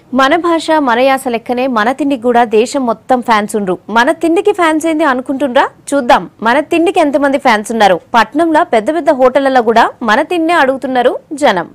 మన భాష మన యాస లెక్కనే మన తిండికి కూడా దేశం మొత్తం ఫ్యాన్స్ ఉండ్రు మన తిండికి ఫ్యాన్స్ ఏంది అనుకుంటుండ్రా చూద్దాం మన తిండికి ఎంతమంది ఫ్యాన్స్ ఉన్నారు పట్నంలో పెద్ద పెద్ద హోటళ్లలో కూడా మన తిండే అడుగుతున్నారు జనం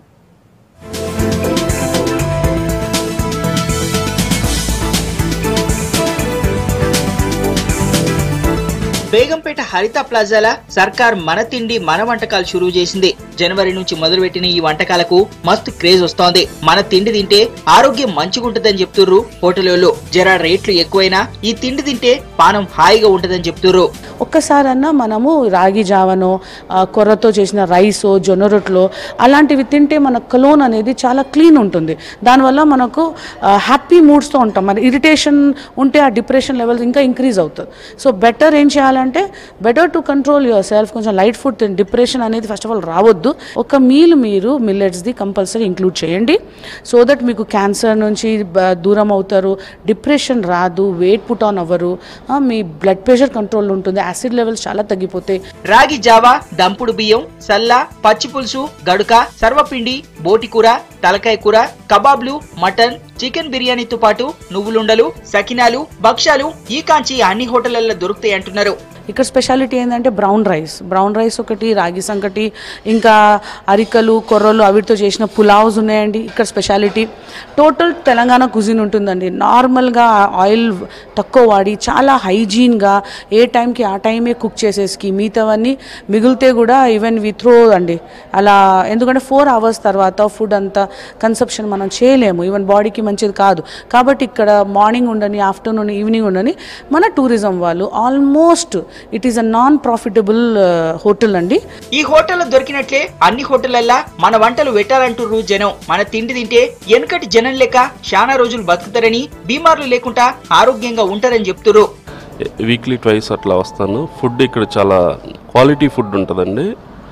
బేగంపేట హరిత ప్లాజాల సర్కార్ మన తిండి మన వంటకాలు షురూ చేసింది జనవరి నుంచి మొదలుపెట్టిన ఈ వంటకాలకు మస్తు క్రేజ్ వస్తోంది మన తిండి తింటే ఆరోగ్యం మంచిగుంటదని చెప్తుర్రు హోటల్లో జరా రేట్లు ఎక్కువైనా ఈ తిండి తింటే పానం హాయిగా ఉంటదని చెప్తుర్రు ఒక్కసారన్నా మనము రాగి జావనో ఆ, కొర్రతో చేసిన రైసో జొన్న రొట్టెలో అలాంటివి తింటే మన కలోన్ అనేది చాలా క్లీన్ ఉంటుంది దానివల్ల మనకు హ్యాపీ మూడ్స్తో ఉంటాం మన ఇరిటేషన్ ఉంటే ఆ డిప్రెషన్ లెవెల్స్ ఇంకా ఇంక్రీజ్ అవుతుంది సో బెటర్ ఏం చేయాలంటే better to control yourself కొంచెం లైట్ ఫుడ్ తిని డిప్రెషన్ అనేది ఫస్ట్ ఆఫ్ ఆల్ రావద్దు ఒక మీల్ మీరు మిల్లెట్స్ది కంపల్సరీ ఇంక్లూడ్ చేయండి సో దట్ మీకు క్యాన్సర్ నుంచి బ- దూరం అవుతారు డిప్రెషన్ రాదు వెయిట్ పుట్ ఆన్ అవ్వరు ఆ, మీ బ్లడ్ ప్రెషర్ కంట్రోల్ ఉంటుంది యాసిడ్ లెవెల్స్ చాలా తగ్గిపోతాయి రాగి జావా దంపుడు బియ్యం సల్ల పచ్చి పులుసు గడుక సర్వపిండి బోటి కూర తలకాయ కూర కబాబ్లు మటన్ చికెన్ బిర్యానీతో పాటు నువ్వులుండలు సకినాలు భక్ష్యాలు ఈ కాంచి అన్ని హోటళ్లలో దొరుకుతాయి అంటున్నారు ఇక్కడ స్పెషాలిటీ ఏంటంటే బ్రౌన్ రైస్ బ్రౌన్ రైస్ ఒకటి రాగి సంకటి ఇంకా అరికలు కొర్రలు అవిటితో చేసిన పులావ్స్ ఉన్నాయండి ఇక్కడ స్పెషాలిటీ టోటల్ తెలంగాణ కుజిన్ ఉంటుందండి నార్మల్గా ఆయిల్ తక్కువ వాడి చాలా హైజీన్గా ఏ టైంకి ఆ టైమే కుక్ చేసేసి మిగతావన్నీ మిగిలితే కూడా ఈవెన్ వి త్రో అండి అలా ఎందుకంటే ఫోర్ అవర్స్ తర్వాత ఫుడ్ అంతా కన్సప్షన్ మనం చేయలేము ఈవెన్ బాడీకి మంచిది కాదు కాబట్టి ఇక్కడ మార్నింగ్ ఉండని ఆఫ్టర్నూన్ ఈవినింగ్ ఉండని మన టూరిజం వాళ్ళు almost it is a non profitable hotel అండి ఈ హోటల్లో దొరికినట్లే అన్ని హోటళ్లల్లా మన వంటలు పెట్టాలంటుర్రు జనం మన తిండి తింటే వెనుకటి జనం లెక్క చాలా రోజులు బతుకుతారని బీమార్లు లేకుండా ఆరోగ్యంగా ఉంటారని చెప్తుర్రు వీక్లీ ట్వైస్ అట్లా వస్తాను ఫుడ్ ఇక్కడ చాలా క్వాలిటీ ఫుడ్ ఉంటుందండి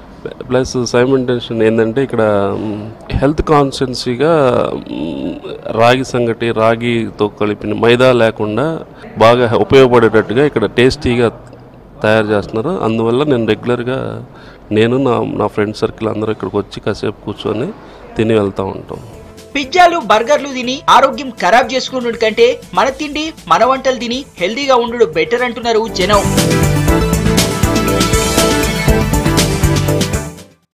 ప్లస్ సైమెంటేషన్ ఏంటంటే ఇక్కడ హెల్త్ కాన్షియన్సీగా రాగి సంగటి రాగితో కలిపిన మైదా లేకుండా బాగా ఉపయోగపడేటట్టుగా ఇక్కడ టేస్టీగా తయారు చేస్తున్నారు అందువల్ల నేను రెగ్యులర్గా నేను నా నా ఫ్రెండ్ సర్కిల్ అందరూ ఇక్కడికి వచ్చి కాసేపు కూర్చొని తిని వెళ్తూ ఉంటాం పిజ్జాలు బర్గర్లు తిని ఆరోగ్యం ఖరాబ్ చేసుకున్నట్టు కంటే మన తిండి మన వంటలు తిని హెల్దీగా ఉండు బెటర్ అంటున్నారు జనం